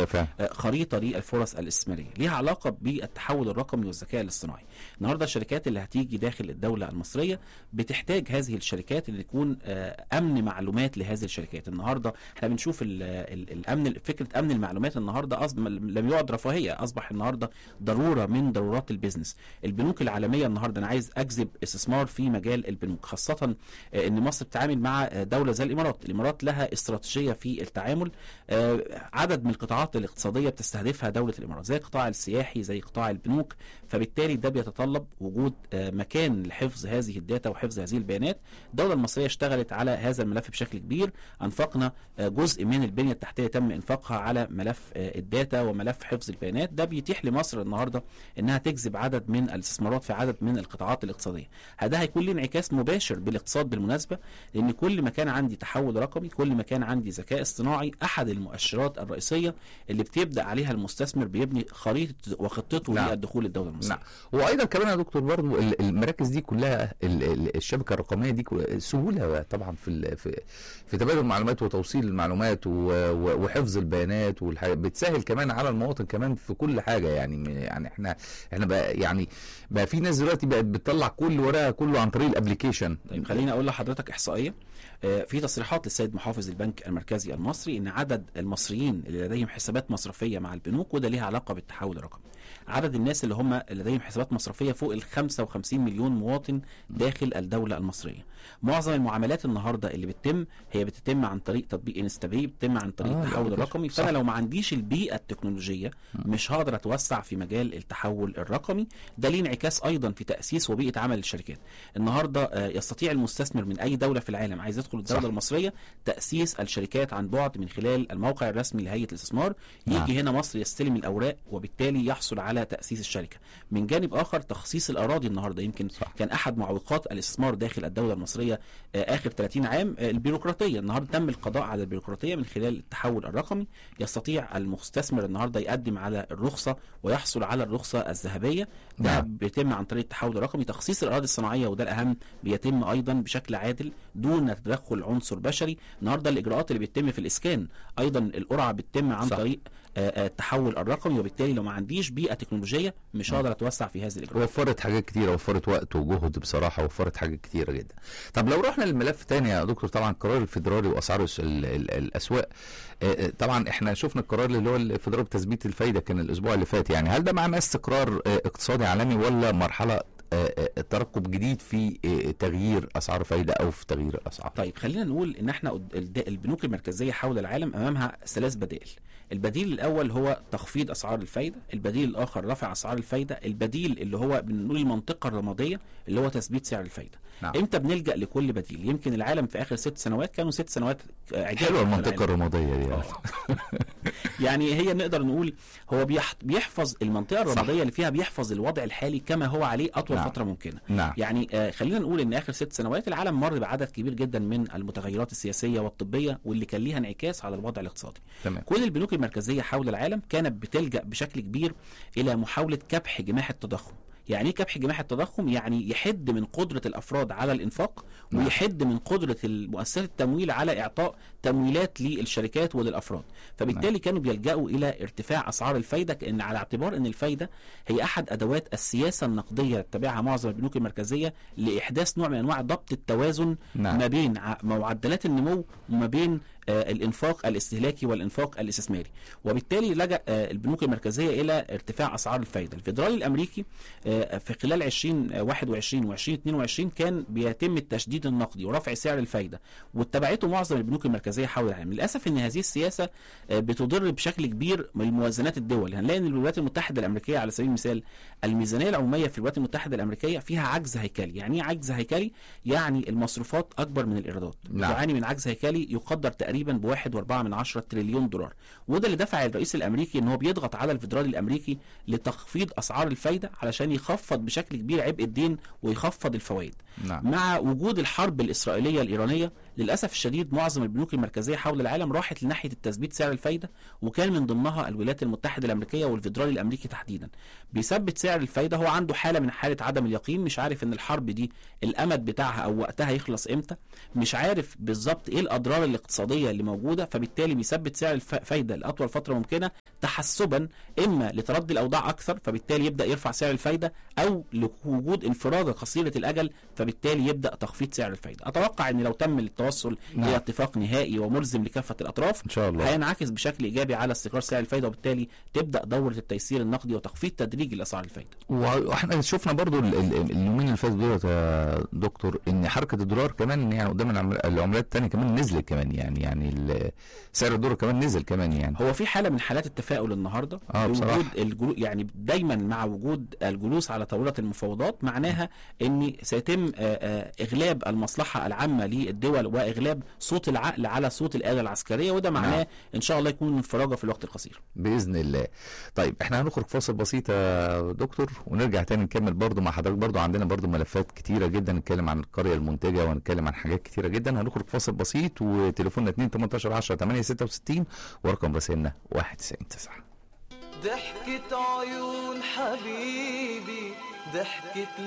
حقيقة فعلا آه، خريطه للفرص الاستثماريه ليها علاقه بالتحول الرقمي والذكاء الاصطناعي النهارده الشركات اللي هتيجي داخل الدوله المصريه بتحتاج هذه الشركات اللي يكون آه، امن معلومات لهذه الشركات النهارده احنا بنشوف ال ال الامن فكره امن المعلومات النهارده أصب لم يعد رفاهيه اصبح النهارده ضروره من ضرورات البيزنس البنوك العالميه النهارده انا عايز اجذب استثمار في مجال البنوك خاصه آه، ان مصر بتتعامل مع آه، دوله زي الامارات الامارات لها استراتيجيه في التعامل آه، عدد من القطاعات الاقتصاديه بتستهدفها دوله الامارات زي القطاع السياحي زي قطاع البنوك فبالتالي ده بيتطلب وجود آه، مكان لحفظ هذه الداتا وحفظ هذه البيانات الدوله المصريه اشتغلت على هذا الملف بشكل كبير انفقنا آه، جزء من البنيه التحتيه تم انفاقها على ملف آه، الداتا وملف حفظ البيانات ده بيتيح لمصر النهارده انها تجذب عدد من الاستثمارات في عدد من القطاعات الاقتصاديه ده هيكون له انعكاس مباشر بالاقتصاد بالمناسبه لان كل ما كان عندي تحول رقمي كل ما كان عندي ذكاء اصطناعي احد المؤشرات الرئيسيه اللي بتبدا عليها المستثمر بيبني خريطه وخطته نعم. للدخول الدوله المصريه نعم وايضا كمان يا دكتور برضو ال- المراكز دي كلها ال- ال- الشبكه الرقميه دي كل- سهوله طبعا في ال- في في تبادل المعلومات وتوصيل المعلومات و- و- وحفظ البيانات والحاجات بتسهل كمان على المواطن كمان في كل حاجه يعني م- يعني احنا احنا بقى يعني بقى في ناس دلوقتي بقت بتطلع كل ورقها كله عن طريق الابلكيشن طيب خليني اقول لحضرتك احصائيه آه، في تصريحات للسيد محافظ البنك المركزي المصري ان عدد المصريين اللي لديهم حسابات مصرفيه مع البنوك وده ليها علاقه بالتحول الرقمي عدد الناس اللي هم لديهم حسابات مصرفيه فوق ال 55 مليون مواطن داخل الدوله المصريه معظم المعاملات النهارده اللي بتتم هي بتتم عن طريق تطبيق انستابي بتتم عن طريق آه، التحول الابلكيشن. الرقمي صح. فانا لو ما عنديش البيئه التكنولوجيه مش هقدر اتوسع في مجال التحول الرقمي ده ليه انعكاس ايضا في تاسيس وبيئه عمل الشركات النهارده آه، يستطيع المستثمر من اي دوله في العالم عايز يدخل الدوله صح. المصريه تاسيس الشركات عن بعد من خلال الموقع الرسمي لهيئه الاستثمار نعم. يجي هنا مصر يستلم الاوراق وبالتالي يحصل على تاسيس الشركه من جانب اخر تخصيص الاراضي النهارده يمكن صح. كان احد معوقات الاستثمار داخل الدوله المصريه آه، اخر 30 عام آه، البيروقراطيه النهارده تم القضاء على البيروقراطيه من خلال التحول الرقمي يستطيع المستثمر النهارده يقدم على الرخصه ويحصل على الرخصه الذهبيه ده نعم. بيتم عن طريق التحول الرقمي تخصيص الاراضي الصناعيه وده الاهم بيتم ايضا بشكل عادل دون تدخل عنصر بشري النهارده الاجراءات اللي بتتم في الاسكان ايضا القرعه بتتم عن صح. طريق آه، آه، التحول الرقمي وبالتالي لو ما عنديش بيئه تكنولوجيه مش هقدر اتوسع في هذه الاجراءات وفرت حاجات كتيرة وفرت وقت وجهد بصراحة وفرت حاجات كتيرة جدا طب لو رحنا للملف تاني يا دكتور طبعا القرار الفيدرالي وأسعار الس- ال- ال- الأسواق آه، آه، طبعا احنا شفنا القرار اللي هو الفيدرالي بتثبيت الفايدة كان الأسبوع اللي فات يعني هل ده معناه استقرار آه، اقتصادي عالمي ولا مرحلة آه، آه، ترقب جديد في آه، تغيير أسعار فايدة أو في تغيير الأسعار طيب خلينا نقول ان احنا قد- الد- البنوك المركزيه حول العالم امامها ثلاث بدائل البديل الاول هو تخفيض اسعار الفايده البديل الاخر رفع اسعار الفايده البديل اللي هو بنقول المنطقه الرماديه اللي هو تثبيت سعر الفايده نعم. امتى بنلجا لكل بديل يمكن العالم في اخر ست سنوات كانوا ست سنوات آه، عجاف حلوة على المنطقة العالم. الرمادية دي آه. يعني هي نقدر نقول هو بيح- بيحفظ المنطقه الرماديه اللي فيها بيحفظ الوضع الحالي كما هو عليه اطول نعم. فتره ممكنه نعم يعني آه خلينا نقول ان اخر ست سنوات العالم مر بعدد كبير جدا من المتغيرات السياسيه والطبيه واللي كان ليها انعكاس على الوضع الاقتصادي. تمام كل البنوك المركزيه حول العالم كانت بتلجا بشكل كبير الى محاوله كبح جماح التضخم. يعني ايه كبح جماح التضخم؟ يعني يحد من قدره الافراد على الانفاق نعم. ويحد من قدره مؤسسات التمويل على اعطاء تمويلات للشركات وللافراد. فبالتالي كانوا بيلجأوا الى ارتفاع اسعار الفايده كان على اعتبار ان الفايده هي احد ادوات السياسه النقديه اللي تتبعها معظم البنوك المركزيه لاحداث نوع من انواع ضبط التوازن نعم. ما بين ع- معدلات النمو وما بين آه، الانفاق الاستهلاكي والانفاق الاستثماري وبالتالي لجأ آه، البنوك المركزيه الى ارتفاع اسعار الفايده الفيدرالي الامريكي آه، في خلال 2021 و2022 كان بيتم التشديد النقدي ورفع سعر الفايده واتبعته معظم البنوك المركزيه حول العالم للاسف ان هذه السياسه آه، بتضر بشكل كبير من موازنات الدول هنلاقي ان الولايات المتحده الامريكيه على سبيل المثال الميزانيه العموميه في الولايات المتحده الامريكيه فيها عجز هيكلي يعني ايه عجز هيكلي يعني المصروفات اكبر من الايرادات نعم. تعاني من عجز هيكلي يقدر تقريبا بواحد واربعة من عشرة تريليون دولار وده اللي دفع الرئيس الامريكي ان هو بيضغط على الفيدرالي الامريكي لتخفيض اسعار الفايده علشان يخفض بشكل كبير عبء الدين ويخفض الفوائد نعم مع وجود الحرب الاسرائيليه الايرانيه للاسف الشديد معظم البنوك المركزيه حول العالم راحت لناحيه التثبيت سعر الفايده وكان من ضمنها الولايات المتحده الامريكيه والفيدرالي الامريكي تحديدا بيثبت سعر الفايده هو عنده حاله من حاله عدم اليقين مش عارف ان الحرب دي الامد بتاعها او وقتها يخلص امتى مش عارف بالظبط ايه الاضرار الاقتصاديه اللي موجوده فبالتالي بيثبت سعر الفايده لاطول فتره ممكنه تحسبا اما لتردي الاوضاع اكثر فبالتالي يبدا يرفع سعر الفايده او لوجود انفراجه قصيره الاجل فبالتالي يبدا تخفيض سعر الفايده اتوقع ان لو تم التوصل نعم. الى اتفاق نهائي وملزم لكافه الاطراف ان شاء الله هينعكس بشكل ايجابي على استقرار سعر الفايده وبالتالي تبدا دوره التيسير النقدي وتخفيض تدريجي لاسعار الفايده واحنا شفنا برضو ال- ال- اليومين اللي فاتوا دولت يا دكتور ان حركه الدولار كمان يعني قدام العمل- العملات الثانيه كمان نزلت كمان يعني يعني ال- سعر الدولار كمان نزل كمان يعني هو في حاله من حالات التفاؤل النهارده آه، بصراحة. بوجود الجلو يعني دايما مع وجود الجلوس على طاوله المفاوضات معناها ان سيتم آه، آه، اغلاب المصلحه العامه للدول واغلاب صوت العقل على صوت الاله العسكريه وده معناه نعم. ان شاء الله يكون انفراجه في الوقت القصير باذن الله طيب احنا هنخرج فاصل بسيط يا دكتور ونرجع تاني نكمل برضو مع حضرتك برضو عندنا برضو ملفات كتيره جدا نتكلم عن القريه المنتجه ونتكلم عن حاجات كتيره جدا هنخرج فاصل بسيط وتليفوننا 2 18 10 8 66 ورقم رسائلنا 199 ضحكة عيون حبيبي ضحكة